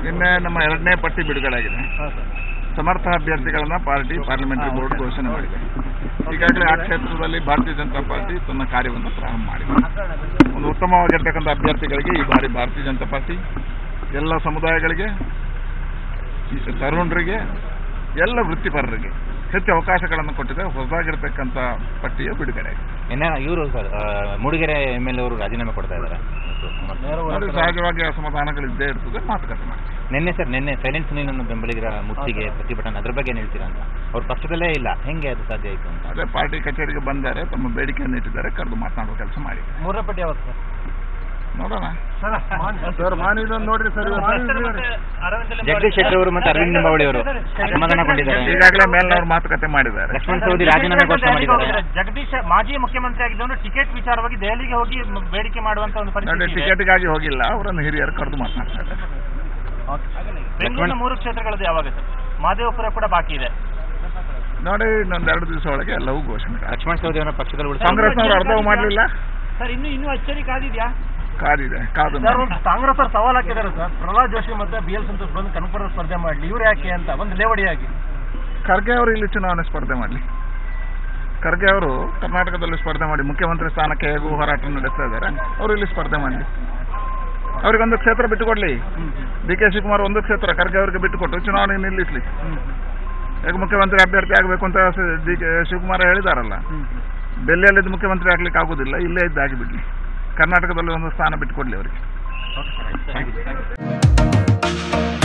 ನಿನ್ನೆ ನಮ್ಮ ಎರಡನೇ ಪಟ್ಟಿ ಬಿಡುಗಡೆ ಆಗಿದೆ ಸಮರ್ಥ ಅಭ್ಯರ್ಥಿಗಳನ್ನ ಪಾರ್ಟಿ ಪಾರ್ಲಿಮೆಂಟರಿ ಬೋರ್ಡ್ ಘೋಷಣೆ ಮಾಡಿದೆ ಈಗಾಗಲೇ ಆ ಕ್ಷೇತ್ರದಲ್ಲಿ ಭಾರತೀಯ ಜನತಾ ಪಾರ್ಟಿ ತನ್ನ ಕಾರ್ಯವನ್ನು ಪ್ರಾರಂಭ ಮಾಡಿದೆ ಒಂದು ಉತ್ತಮವಾಗಿರ್ತಕ್ಕಂಥ ಅಭ್ಯರ್ಥಿಗಳಿಗೆ ಈ ಬಾರಿ ಭಾರತೀಯ ಜನತಾ ಪಾರ್ಟಿ ಎಲ್ಲ ಸಮುದಾಯಗಳಿಗೆ ಈ ತರುಣರಿಗೆ ಎಲ್ಲ ವೃತ್ತಿಪರರಿಗೆ ಹೆಚ್ಚು ಅವಕಾಶಗಳನ್ನು ಕೊಟ್ಟಿದೆ ಹೊಸದಾಗಿರ್ತಕ್ಕಂಥ ಪಟ್ಟಿಯ ಬಿಡುಗಡೆ ಆಗಿದೆ ಇನ್ನ ಇವರು ಸರ್ ಆ, ಮೂಡಿಗೆರೆ ಎಮ್ ಎಲ್ ಅವರು ರಾಜೀನಾಮೆ ಕೊಡ್ತಾ ಇದ್ದಾರೆ ನೋಡಿ, ಸಹಜವಾಗಿ ಅಸಮಾಧಾನಗಳು ಇದ್ದೇ ಇರ್ತದೆ ಮಾತುಕತೆ ಮಾಡಿ ನಿನ್ನೆ ಸರ್ ನಿನ್ನೆ ಸೈಲೆಂಟ್ ಸುನೀಲನ್ನು ಬೆಂಬಲಿಗರ ಮುತ್ತಿಗೆ ಪ್ರತಿಭಟನೆ ಅದ್ರ ಬಗ್ಗೆ ಏನ್ ಹೇಳ್ತೀರಾ ಅಂತ ಅವ್ರ ಪಕ್ಷದಲ್ಲೇ ಇಲ್ಲ ಹೆಂಗೆ ಅದು ಸಾಧ್ಯ ಆಯ್ತು ಅಂತ ಅದೇ ಪಾರ್ಟಿ ಕಚೇರಿಗೆ ಬಂದರೆ ತಮ್ಮ ಬೇಡಿಕೆಯನ್ನು ಇಟ್ಟಿದ್ದಾರೆ ಕರೆದು ಮಾತನಾಡುವ ಕೆಲಸ ಮಾಡಿ ಮೂರನೇ ಪಟ್ಟಿ ಯಾವತ್ತು ಸರ್ ನೋಡೋಣ ಸರ್ ಮಾನಿದೊಂದು ನೋಡ್ರಿ ಸರ್ ಜಗದೀಶ್ ಶೆಟ್ಟರ್ ಅವರು ಮತ್ತೆ ಅರವಿಂದ್ ನಿಂಬಾವಳಿ ಅವರು ಅಸಮಾಧಾನಗೊಂಡಿದ್ದಾರೆ ಈಗಾಗಲೇ ಮೇಲ್ನವ್ರು ಮಾತುಕತೆ ಮಾಡಿದ್ದಾರೆ ಲಕ್ಷ್ಮಣ್ ಸವದಿ ರಾಜೀನಾಮೆ ಘೋಷಣೆ ಮಾಡಿದ್ದಾರೆ ಜಗದೀಶ್ ಮಾಜಿ ಮುಖ್ಯಮಂತ್ರಿ ಆಗಿದ್ದವನು ಟಿಕೆಟ್ ವಿಚಾರವಾಗಿ ದೆಹಲಿಗೆ ಹೋಗಿ ಮ- ಬೇಡಿಕೆ ಮಾಡುವಂತ ಒಂದು ನೋಡಿ ಪರಿಸ್ಥಿತಿ ಇದೆ. ಟಿಕೆಟ್ಗಾಗಿ ಹೋಗಿಲ್ಲ ಅವರನ್ನು ಹಿರಿಯರು ಕರೆದು ಮಾತನಾಡ್ತಾ ಇದ್ದಾರೆ ಬೆಂಗಳೂರಿನ ಮೂರು ಕ್ಷೇತ್ರಗಳದ್ದು ಯಾವಾಗ ಸರ್ ಮಾದೇವಪುರ ಕೂಡ ಬಾಕಿ ಇದೆ ನೋಡಿ ಇನ್ನೊಂದು ಎರಡು ದಿವಸ ಒಳಗೆ ಎಲ್ಲವೂ ಘೋಷಣೆ ಆಗುತ್ತೆ. ಲಕ್ಷ್ಮಣ್ ಸವದಿ ಅವರ ಪಕ್ಷದಲ್ಲಿ ಉಳಿಸ ಕಾಂಗ್ರೆಸ್ನವರು ಅರ್ಧವೂ ಮಾಡಲಿಲ್ಲ ಸರ್ ಇನ್ನು ಇನ್ನೂ ಅಚ್ಚರಿ ಕಾದಿದ್ಯಾ ಕಾದಿದೆ ಕಾದು ಸರ್ ನೋಡಿ. ಕಾಂಗ್ರೆಸ್ ಅವ್ರು ಸವಾಲ್ ಹಾಕಿದ್ದಾರೆ ಸರ್ ಪ್ರಹ್ಲಾದ್ ಜೋಶಿ ಮತ್ತೆ ಬಿ ಎಲ್ ಸಂತೋಷ್ ಬಂದು ಕನಕಪುರ ಸ್ಪರ್ಧೆ ಮಾಡಲಿ ಇವ್ರು ಯಾಕೆ ಅಂತ ಒಂದು ಲೇವಡಿಯಾಗಿ ಖರ್ಗೆ ಅವರು ಇಲ್ಲಿ ಚುನಾವಣೆ ಸ್ಪರ್ಧೆ ಮಾಡಲಿ ಖರ್ಗೆ ಅವರು ಕರ್ನಾಟಕದಲ್ಲಿ ಸ್ಪರ್ಧೆ ಮಾಡಿ ಮುಖ್ಯಮಂತ್ರಿ ಸ್ಥಾನಕ್ಕೆ ಹೇಗೂ ಹೋರಾಟ ನಡೆಸ್ತಾ ಇದ್ದಾರೆ ಅವರು ಇಲ್ಲಿ ಸ್ಪರ್ಧೆ ಮಾಡಲಿ ಅವರಿಗೊಂದು ಕ್ಷೇತ್ರ ಬಿಟ್ಟುಕೊಡ್ಲಿ ಡಿ ಕೆ ಶಿವಕುಮಾರ್ ಒಂದು ಕ್ಷೇತ್ರ ಖರ್ಗೆ ಅವರಿಗೆ ಬಿಟ್ಟುಕೊಟ್ಟು ಚುನಾವಣೆ ನಿಲ್ಲಿಸಲಿ ಈಗ ಮುಖ್ಯಮಂತ್ರಿ ಅಭ್ಯರ್ಥಿ ಆಗಬೇಕು ಅಂತ ಡಿ ಕೆ ಶಿವಕುಮಾರ್ ಹೇಳಿದಾರಲ್ಲ ಡೆಲ್ಲಿಯಲ್ಲಿದ್ದು ಮುಖ್ಯಮಂತ್ರಿ ಆಗ್ಲಿಕ್ಕೆ ಆಗುದಿಲ್ಲ ಇಲ್ಲೇ ಇದ್ದಾಗಿ ಬಿಡ್ಲಿ ಕರ್ನಾಟಕದಲ್ಲಿ ಒಂದು ಸ್ಥಾನ ಬಿಟ್ಟುಕೊಡ್ಲಿ ಅವರಿಗೆ